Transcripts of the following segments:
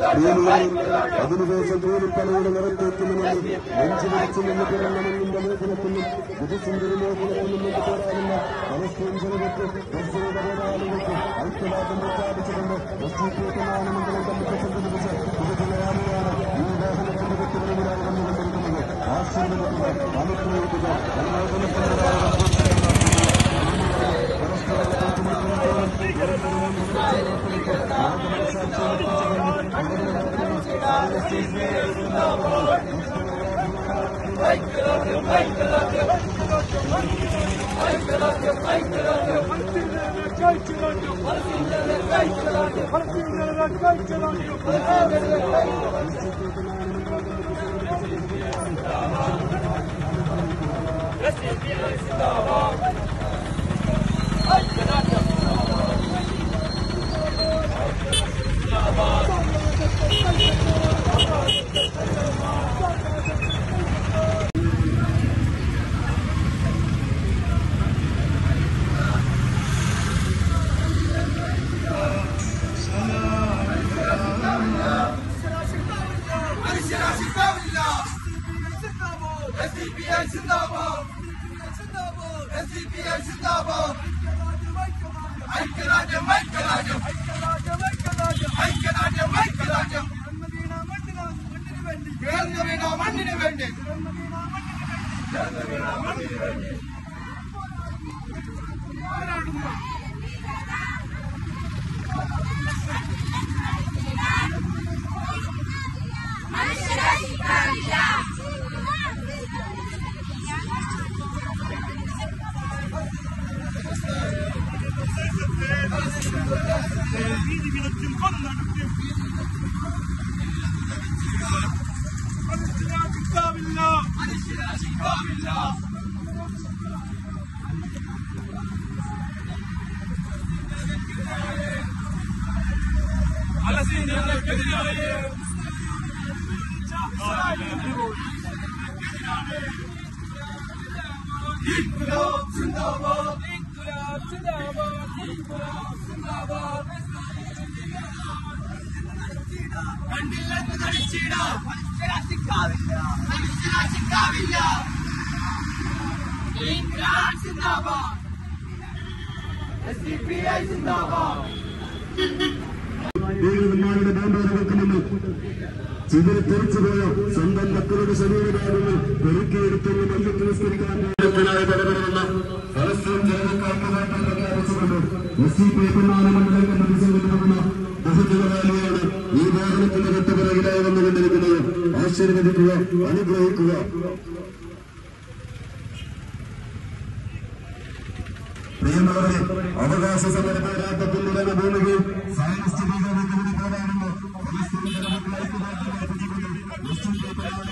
അതിനുശേഷം ജോലിപ്പലയുടെ നിറത്തേക്കുമെന്ന് നെഞ്ചുപിടിച്ചു നിന്ന് പിറന്നമെന്നിന്റെ ലേഖനത്തിലും പുതുസുന്ദരി ലേഖനത്തിലും നിന്ന് പോരാടുന്ന പലസ്തീൻ ജനതയ്ക്ക് ക്രിസ്തുവിന്റെ പോരാളികൾക്ക് ഐക്യദാർഢ്യം പ്രഖ്യാപിച്ചുകൊണ്ട് മന്ത്രം തമ്മിൽ സംഘടിപ്പിച്ച പുതുതലയാളിയാണ് ഈ വാഹനത്തിന്റെ വ്യക്തികളിലാണ് വന്നുകൊണ്ടിരിക്കുന്നത് ആശീർവദിക്കുക അനുഗ്രഹിക്കുക മണ്ണിന് വേണ്ടി ദേവന്മാരുടെ ബോംബേറുകൾക്ക് മുന്നിൽ ചിതറി തെറിച്ചുപോയ സ്വന്തം മക്കളുടെ ശരീരഭാഗങ്ങൾ പെറുക്കിയെടുത്തുള്ള മയ്യത്ത് നിസ്കരിക്കാൻ ായി പടപെടുന്ന ഫലസ്തീൻ ജനതക്കാർക്ക് വേണ്ടി പ്രഖ്യാപിച്ചുകൊണ്ട് എസ് സി പി പിന്നാലെ മണ്ഡലങ്ങൾ പ്രതിസംഘടിപ്പിക്കുന്ന ബഹുജന റാലിയാണ് ഈ വാഹനത്തിന്റെ ഘട്ടപിറകിലായി വന്നുകൊണ്ടിരിക്കുന്നത് ആശീർവദിക്കുക അനുഗ്രഹിക്കുക പ്രിയമുള്ളവരെ അവകാശ സമര പോരാട്ടത്തിൽ നിറഞ്ഞ ഭൂമികയും സയനിസ്റ്റ് ഭീകരതയ്ക്കെതിരെ പോരാടുന്ന ഫലസ്തീൻ ജനതയ്ക്ക് ഐക്യദാർഢ്യം അർപ്പിച്ചുകൊണ്ട് മുസ്ലിം ലീഗ്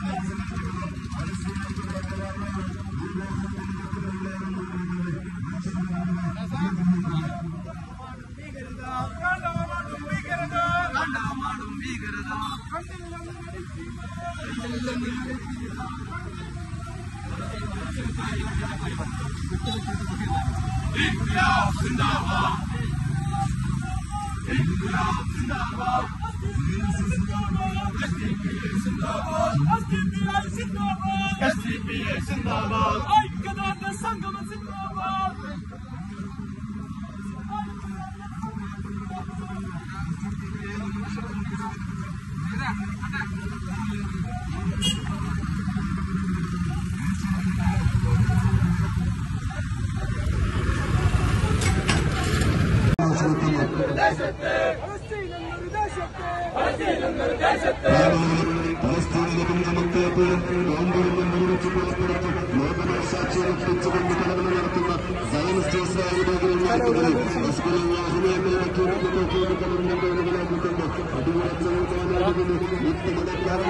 ഐക്യദാർഢ്യ സംഗമ സിന്ദാബാദ് ഫലസ്തീനിലെ കുഞ്ഞമക്കളെപ്പോഴും നോമ്പുകളും മുറിച്ചു പുറപ്പെടുത്തി ലോകമനസാക്ഷിയെ ഒപ്പിച്ചുകൊണ്ട് കടന്നു നടത്തുന്ന സയനിസ്റ്റ് ഇസ്രായേലിനെതിരെ ഹസ്ബുല്ലാഹുവിനെ കടന്നുകൊണ്ടുകൊണ്ട് അടിയുറച്ചു നോക്കാനാകുന്നു യുദ്ധമടക്കാരൻ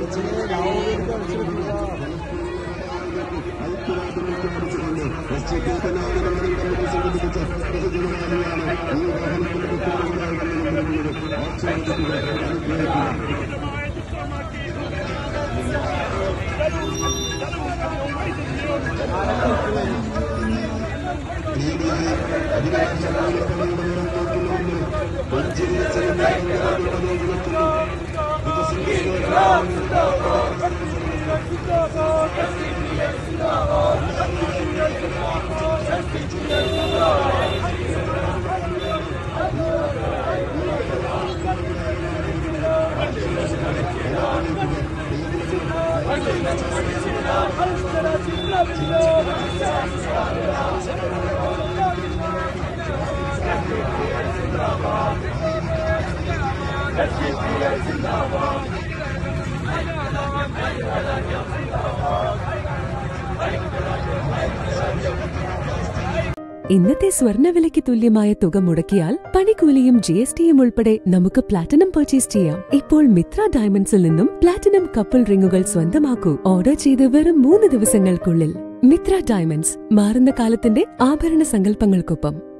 ഐക്യരാഷ്ട്രപ്രഖ്യാപിച്ചുകൊണ്ട് എസ്റ്റിനാണ് സംഘടിപ്പിച്ച ബഹുജനറാലിയാണ് ഈ വാഹനത്തിന്റെ പ്രത്യേകമായി കണ്ടുകൊണ്ടിരിക്കുന്നത് ആക്ഷേപിക്കുക അനുഗ്രഹിക്കുക അതിനായി ഇന്നത്തെ സ്വർണ്ണവിലയ്ക്ക് തുല്യമായ തുക മുടക്കിയാൽ പണിക്കൂലിയും ജി എസ് ടിയും ഉൾപ്പെടെ നമുക്ക് പ്ലാറ്റിനം പർച്ചേസ് ചെയ്യാം ഇപ്പോൾ മിത്ര ഡയമണ്ട്സിൽ നിന്നും പ്ലാറ്റിനം കപ്പിൾ റിങ്ങുകൾ സ്വന്തമാക്കൂ ഓർഡർ ചെയ്ത് വെറും മൂന്ന് ദിവസങ്ങൾക്കുള്ളിൽ മിത്ര ഡയമണ്ട്സ് മാറുന്ന കാലത്തിന്റെ ആഭരണ സങ്കല്പങ്ങൾക്കൊപ്പം